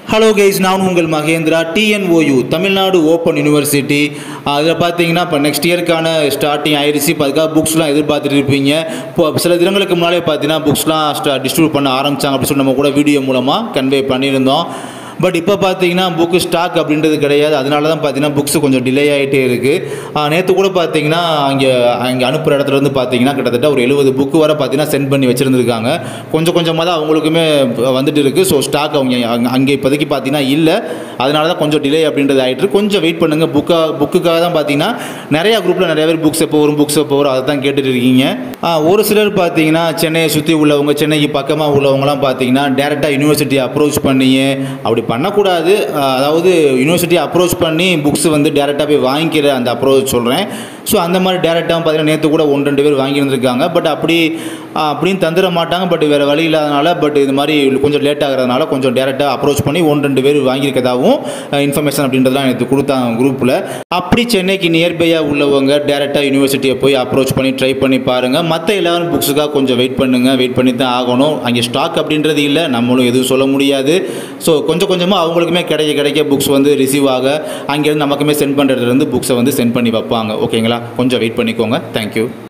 Hello guys நான் உங்கள் Mahendra TNOU Tamil Nadu open university அதில் பார்த்தீங்கன்னா இப்போ நெக்ஸ்ட் இயர்க்கான ஸ்டார்டிங் ஆயிடுச்சு இப்போ அதுக்காக புக்ஸ்லாம் எதிர்பார்த்துட்டு இருப்பீங்க இப்போ சில தினங்களுக்கு முன்னாலே பார்த்தீங்கன்னா புக்ஸ்லாம் ஸ்டா டிஸ்ட்ரிபியூட் பண்ண ஆரம்பித்தாங்க அப்படின்னு சொல்லி நம்ம கூட வீடியோ மூலமாக கன்வே பண்ணியிருந்தோம் பட் இப்போ பார்த்தீங்கன்னா புக்கு ஸ்டாக் அப்படின்றது கிடையாது அதனால தான் பார்த்தீங்கன்னா புக்ஸ் கொஞ்சம் டிலே ஆகிட்டே இருக்குது நேற்று கூட பார்த்தீங்கன்னா அங்கே அங்கே அனுப்புகிற இடத்துல இருந்து பார்த்தீங்கன்னா கிட்டத்தட்ட ஒரு எழுபது புக்கு வர பார்த்தீங்கன்னா சென்ட் பண்ணி வச்சுருந்துருக்காங்க கொஞ்சம் கொஞ்சமாக தான் அவங்களுக்குமே வந்துட்டு இருக்குது ஸோ ஸ்டாக் அவங்க அங்க- அங்கே இப்போதைக்கு பார்த்தீங்கன்னா இல்லை அதனால தான் கொஞ்சம் டிலே அப்படின்றது ஆகிட்டு இருக்கு. கொஞ்சம் வெயிட் பண்ணுங்கள் புக்காக புக்குக்காக தான் பார்த்தீங்கன்னா நிறையா குரூப்பில் நிறைய பேர் புக்ஸ் எப்போ வரும் புக்ஸ் எப்போ வரும் அதை தான் கேட்டுட்டு இருக்கீங்க ஆ, ஒரு சிலர் பார்த்தீங்கன்னா சென்னையை சுற்றி உள்ளவங்க சென்னைக்கு பக்கமாக உள்ளவங்கலாம் பார்த்தீங்கன்னா டேரெக்டாக யூனிவர்சிட்டி அப்ரோச் பண்ணியே அப்படி பண்ணக்கூடாது ஆ, அதாவது யூனிவர்சிட்டி அப்ரோச் பண்ணி புக்ஸ் வந்து டேரெக்டாக போய் வாங்கிக்கிற அந்த அப்ரோச் சொல்கிறேன் ஸோ அந்த மாதிரி டேரெக்டாக பார்த்தீங்கன்னா நேற்று கூட ஒன்று ரெண்டு பேர் வாங்கியிருந்திருக்காங்க பட் அப்படி ஆ, அப்படின்னு தந்துட மாட்டாங்க பட் வேறு வழி இல்லாதனால பட் இது மாதிரி கொஞ்சம் லேட் ஆகிறதுனால கொஞ்சம் டேரெக்டாக அப்ரோச் பண்ணி ஒன்று ரெண்டு பேர் வாங்கியிருக்கதாகவும் இன்ஃபர்மேஷன் அப்படின்றதெல்லாம் எனக்கு கொடுத்தாங்க குரூப்பில் அப்படி சென்னைக்கு நியர்பையாக உள்ளவங்க டேரெக்டாக யூனிவர்சிட்டியை போய் அப்ரோச் பண்ணி ட்ரை பண்ணி பாருங்கள் மற்ற எல்லாரும் புக்ஸுக்காக கொஞ்சம் வெயிட் பண்ணுங்கள் வெயிட் பண்ணி தான் ஆகணும் அங்கே ஸ்டாக் அப்படின்றது இல்லை நம்மளும் எதுவும் சொல்ல முடியாது ஸோ கொஞ்சம் கொஞ்சமாக அவங்களுக்குமே கிடைக்க கிடைக்க புக்ஸ் வந்து ரிசீவ் ஆக அங்கேருந்து நமக்குமே சென்ட் பண்ணுறதுலேருந்து புக்ஸை வந்து சென்ட் பண்ணி வைப்பாங்க ஓகேங்களா கொஞ்சம் வெயிட் பண்ணிக்கோங்க தேங்க்யூ